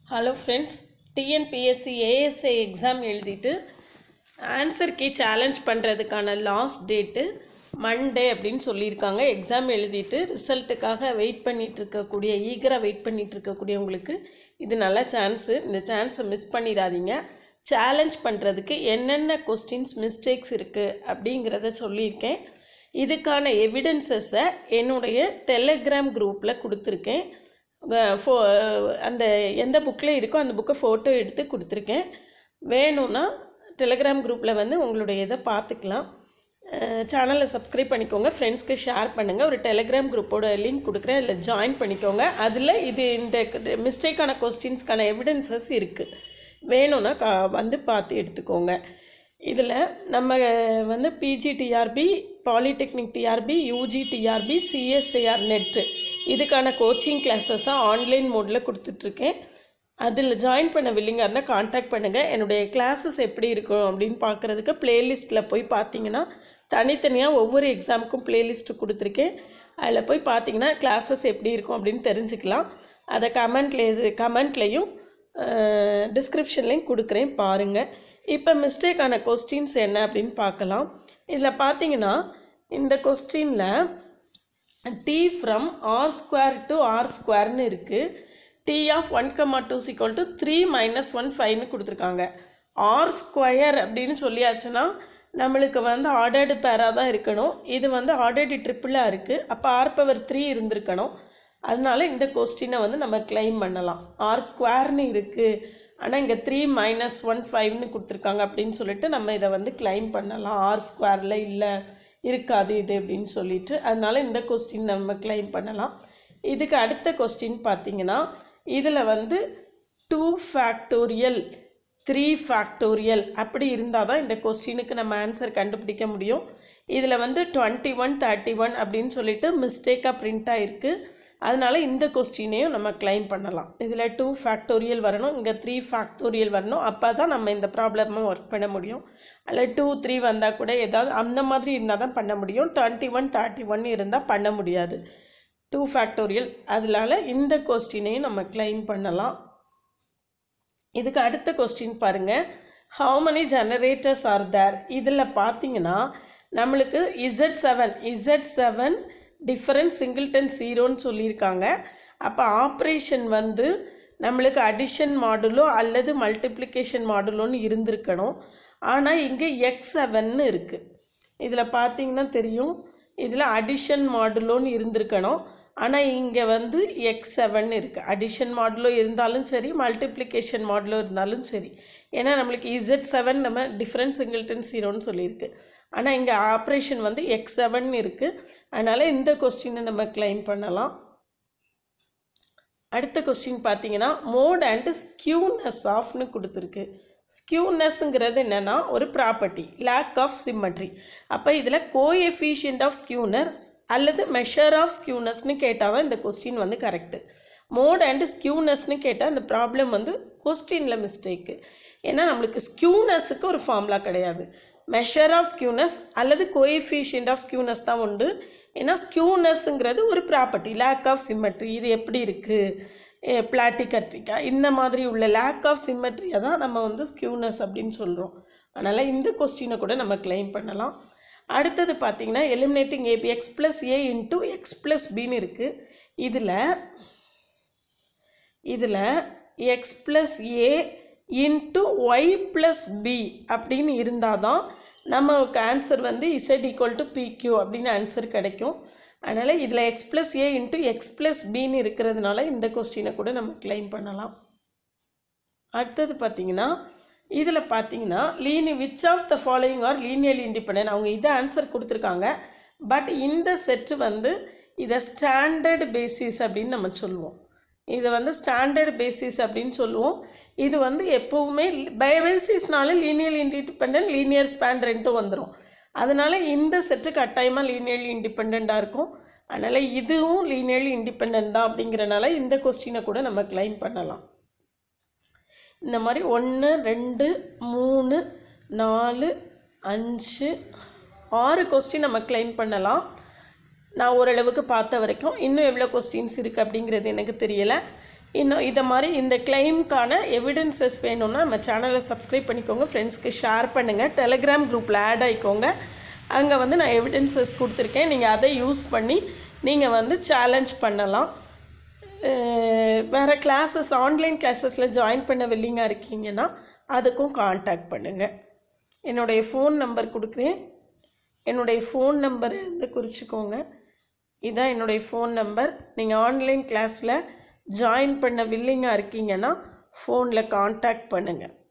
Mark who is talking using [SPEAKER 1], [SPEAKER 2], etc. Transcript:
[SPEAKER 1] hello friends TNPSC ASI exam எழுதிட்டு answer key challenge பண்ணுறதுக்கான last date Monday அப்படின்னு சொல்லியிருக்காங்க எக்ஸாம் எழுதிட்டு ரிசல்ட்டுக்காக வெயிட் பண்ணிட்டு இருக்கக்கூடிய ஈகராக வெயிட் பண்ணிட்டு இருக்கக்கூடியவங்களுக்கு இது நல்ல சான்ஸு இந்த சான்ஸை மிஸ் பண்ணிடாதீங்க சேலஞ்ச் பண்ணுறதுக்கு என்னென்ன கொஸ்டின்ஸ் மிஸ்டேக்ஸ் இருக்குது அப்படிங்கிறத சொல்லியிருக்கேன் இதுக்கான எவிடன்சஸை என்னுடைய டெலகிராம் குரூப்பில் கொடுத்துருக்கேன் அஹ் ஃபோ அந்த எந்த புக்கில் இருக்கோ அந்த புக்கை ஃபோட்டோ எடுத்து கொடுத்துருக்கேன் வேணும்னா டெலகிராம் குரூப்பில் வந்து உங்களுடைய இதை பார்த்துக்கலாம் சேனலை சப்ஸ்கிரைப் பண்ணிக்கோங்க ஃப்ரெண்ட்ஸ்க்கு ஷேர் பண்ணுங்கள் ஒரு டெலகிராம் குரூப்போட லிங்க் கொடுக்குறேன் அதில் ஜாயின் பண்ணிக்கோங்க அதில் இது இந்த மிஸ்டேக்கான கொஸ்டின்ஸ்க்கான எவிடன்சஸ் இருக்குது வேணும்னா கா வந்து பார்த்து எடுத்துக்கோங்க இதில் நம்ம வந்து PG TRB polytechnic TRB UG TRB CSIR NET இதுக்கான கோச்சிங் கிளாஸஸாக ஆன்லைன் மோடில் கொடுத்துட்ருக்கேன் அதில் ஜாயின் பண்ண வில்லிங்காக இருந்தால் காண்டாக்ட் பண்ணுங்கள் என்னுடைய கிளாஸஸ் எப்படி இருக்கும் அப்படின்னு பார்க்குறதுக்கு ப்ளேலிஸ்ட்டில் போய் பார்த்தீங்கன்னா தனித்தனியாக ஒவ்வொரு எக்ஸாமுக்கும் ப்ளேலிஸ்ட்டு கொடுத்துருக்கேன் அதில் போய் பார்த்தீங்கன்னா கிளாஸஸ் எப்படி இருக்கும் அப்படின்னு தெரிஞ்சுக்கலாம் அதை கமெண்ட்ல கமெண்ட்லேயும் டிஸ்கிரிப்ஷன்லேயும் கொடுக்குறேன் பாருங்கள் இப்போ மிஸ்டேக்கான கொஸ்டின்ஸ் என்ன அப்படின்னு பார்க்கலாம் இதில் பார்த்தீங்கன்னா இந்த கொஸ்டினில் T from R square to R ஸ்கொயர்னு இருக்குது T of one comma two equal to three minus one ஃபைவ்னு கொடுத்துருக்காங்க ஆர் ஸ்கொயர் அப்படின்னு சொல்லியாச்சுன்னா நம்மளுக்கு வந்து ஆர்டர்டு பேராக தான் இருக்கணும் இது வந்து ஆர்டர்டு ட்ரிப்பிளாக இருக்குது அப்போ ஆர் பவர் த்ரீ இருந்திருக்கணும் அதனால இந்த கொஸ்டினை வந்து நம்ம கிளைம் பண்ணலாம் ஆர் ஸ்கொயர்னு இருக்குது ஆனால் இங்கே த்ரீ மைனஸ் ஒன் ஃபைவ்னு கொடுத்துருக்காங்க அப்படின்னு சொல்லிட்டு நம்ம இதை வந்து கிளைம் பண்ணலாம் ஆர் ஸ்கொயரில் இல்லை இருக்காது இது அப்படின்னு சொல்லிட்டு அதனால இந்த கொஸ்டின் நம்ம கிளைம் பண்ணலாம் இதுக்கு அடுத்த கொஸ்டின் பார்த்தீங்கன்னா இதில் வந்து டூ ஃபேக்டோரியல் த்ரீ ஃபேக்டோரியல் அப்படி இருந்தால் தான் இந்த கொஸ்டினுக்கு நம்ம ஆன்சர் கண்டுபிடிக்க முடியும் இதில் வந்து டுவெண்ட்டி ஒன் தேர்ட்டி ஒன் அப்படின்னு சொல்லிட்டு மிஸ்டேக்காக பிரிண்ட் ஆகிருக்கு அதனால இந்த கொஸ்டினையும் நம்ம கிளைம் பண்ணலாம் இதில் டூ ஃபேக்டோரியல் வரணும் இங்கே த்ரீ ஃபேக்டோரியல் வரணும் அப்போ தான் நம்ம இந்த ப்ராப்ளமும் ஒர்க் பண்ண முடியும் அதில் டூ த்ரீ வந்தால் கூட ஏதாவது அந்த மாதிரி இருந்தால் தான் பண்ண முடியும் டுவெண்ட்டி ஒன் தேர்ட்டி ஒன் இருந்தால் பண்ண முடியாது டூ ஃபேக்டோரியல் அதனால இந்த கொஸ்டினையும் நம்ம கிளைம் பண்ணலாம் இதுக்கு அடுத்த கொஸ்டின் பாருங்கள் how many generators are there இதில் பார்த்தீங்கன்னா நம்மளுக்கு Z seven Z seven difference singleton ஜீரோன்னு சொல்லியிருக்காங்க அப்போ ஆப்ரேஷன் வந்து நம்மளுக்கு அடிஷன் மாடுலோ அல்லது மல்டிப்ளிகேஷன் மாடுலோன்னு இருந்திருக்கணும் ஆனால் இங்கே எக்ஸ் செவன்னு இருக்குது இதில் பார்த்தீங்கன்னா தெரியும் இதில் அடிஷன் மாடுலோன்னு இருந்திருக்கணும் ஆனால் இங்கே வந்து எக்ஸ் செவன் இருக்குது அடிஷன் மாடுலோ இருந்தாலும் சரி மல்டிப்ளிகேஷன் மாடுலோ இருந்தாலும் சரி ஏன்னா நம்மளுக்கு இசட் செவன் நம்ம டிஃப்ரெண்ட் சிங்கிள்டன் ஜீரோன்னு சொல்லியிருக்கு ஆனால் இங்கே ஆப்ரேஷன் வந்து எக்ஸ் செவன் இருக்குது அதனால் இந்த கொஸ்டினை நம்ம கிளைம் பண்ணலாம் அடுத்த கொஸ்டின் பார்த்தீங்கன்னா மோட் அண்ட் ஸ்கியூனஸ் ஆஃப்னு கொடுத்துருக்கு ஸ்கியூனஸ்ங்கிறது என்னென்னா ஒரு ப்ராப்பர்ட்டி லேக் ஆஃப் சிம்மட்ரி அப்போ இதில் கோஎஃபிஷியன்ட் ஆஃப் ஸ்கியூனர்ஸ் அல்லது மெஷர் ஆஃப் ஸ்கியூனஸ்னு கேட்டால் தான் இந்த கொஸ்டின் வந்து கரெக்டு மோட் அண்ட் ஸ்கியூனஸ்னு கேட்டால் இந்த ப்ராப்ளம் வந்து கொஸ்டினில் மிஸ்டேக்கு ஏன்னா நம்மளுக்கு ஸ்கியூனஸுக்கு ஒரு ஃபார்முலா கிடையாது மெஷர் ஆஃப் ஸ்கியூனஸ் அல்லது கோஎஃபிஷியன்ட் ஆஃப் ஸ்கியூனஸ் தான் உண்டு ஏன்னா ஸ்கியூனஸ்ங்கிறது ஒரு ப்ராப்பர்ட்டி லேக் ஆஃப் சிம்மட்ரி இது எப்படி இருக்குது பிளாட்டிகட்ரிக்கா இந்த மாதிரி உள்ள லேக் ஆஃப் சிம்மட்ரியை தான் நம்ம வந்து ஸ்கியூனஸ் அப்படின்னு சொல்கிறோம் அதனால் இந்த கொஸ்டினை கூட நம்ம கிளைம் பண்ணலாம் அடுத்தது பார்த்திங்கன்னா eliminating AB X plus A into X plus பின்னு இருக்குது இதில் இதில் X plus A into Y plus B அப்படின்னு இருந்தால் தான் நமக்கு ஆன்சர் வந்து இசட் ஈக்குவல் டு பிக்யூ அப்படின்னு ஆன்சர் கிடைக்கும் அதனால் இதில் X plus A into X plus பின்னு இருக்கிறதுனால இந்த கொஸ்டினை கூட நம்ம கிளைம் பண்ணலாம் அடுத்தது பார்த்தீங்கன்னா இதில் பார்த்தீங்கன்னா லீனி which of the following are linear independent அவங்க இதை ஆன்சர் கொடுத்துருக்காங்க பட் இந்த செட்டு வந்து இதை ஸ்டாண்டர்ட் பேசிஸ் அப்படின்னு நம்ம சொல்லுவோம் இதை வந்து ஸ்டாண்டர்ட் பேசிஸ் அப்படின்னு சொல்லுவோம் இது வந்து எப்போவுமே பேசிஸ்னால லீனியல் இண்டிபெண்ட் லீனியர் ஸ்பேன் ரெண்டும் வந்துடும் அதனால் இந்த செட்டு கட்டாயமாக லீனியர்லி இண்டிபெண்ட்டாக இருக்கும் அதனால் இதுவும் லீனியர்லி இண்டிபெண்ட் தான் அப்படிங்கிறனால இந்த கொஸ்டினை கூட நம்ம கிளைம் பண்ணலாம் இந்த மாதிரி ஒன்று ரெண்டு மூணு நாலு அஞ்சு ஆறு கொஸ்டின் நம்ம கிளைம் பண்ணலாம் நான் ஓரளவுக்கு பார்த்த வரைக்கும் இன்னும் எவ்வளோ கொஸ்டின்ஸ் இருக்குது அப்படிங்கிறது எனக்கு தெரியலை இன்னும் இதை மாதிரி இந்த கிளைம்க்கான எவிடன்சஸ் வேணும்னா நம்ம சேனலை சப்ஸ்கிரைப் பண்ணிக்கோங்க ஃப்ரெண்ட்ஸ்க்கு ஷேர் பண்ணுங்கள் டெலிகிராம் குரூப்பில் ஆட் ஆகிக்கோங்க அங்கே வந்து நான் எவிடன்சஸ் கொடுத்துருக்கேன் நீங்கள் அதை யூஸ் பண்ணி நீங்கள் வந்து சேலஞ்ச் பண்ணலாம் அஹ் வேறு கிளாஸஸ் ஆன்லைன் கிளாஸஸில் ஜாயின் பண்ண வில்லிங்காக இருக்கீங்கன்னா அதுக்கும் காண்டாக்ட் பண்ணுங்கள் என்னுடைய ஃபோன் நம்பர் கொடுக்குறேன் என்னுடைய ஃபோன் நம்பர் வந்து குறிச்சிக்கோங்க இதான் என்னுடைய ஃபோன் நம்பர் நீங்கள் ஆன்லைன் கிளாஸில் ஜாயின் பண்ண வில்லிங்காக இருக்கீங்கன்னா ஃபோனில் காண்டாக்ட் பண்ணுங்கள்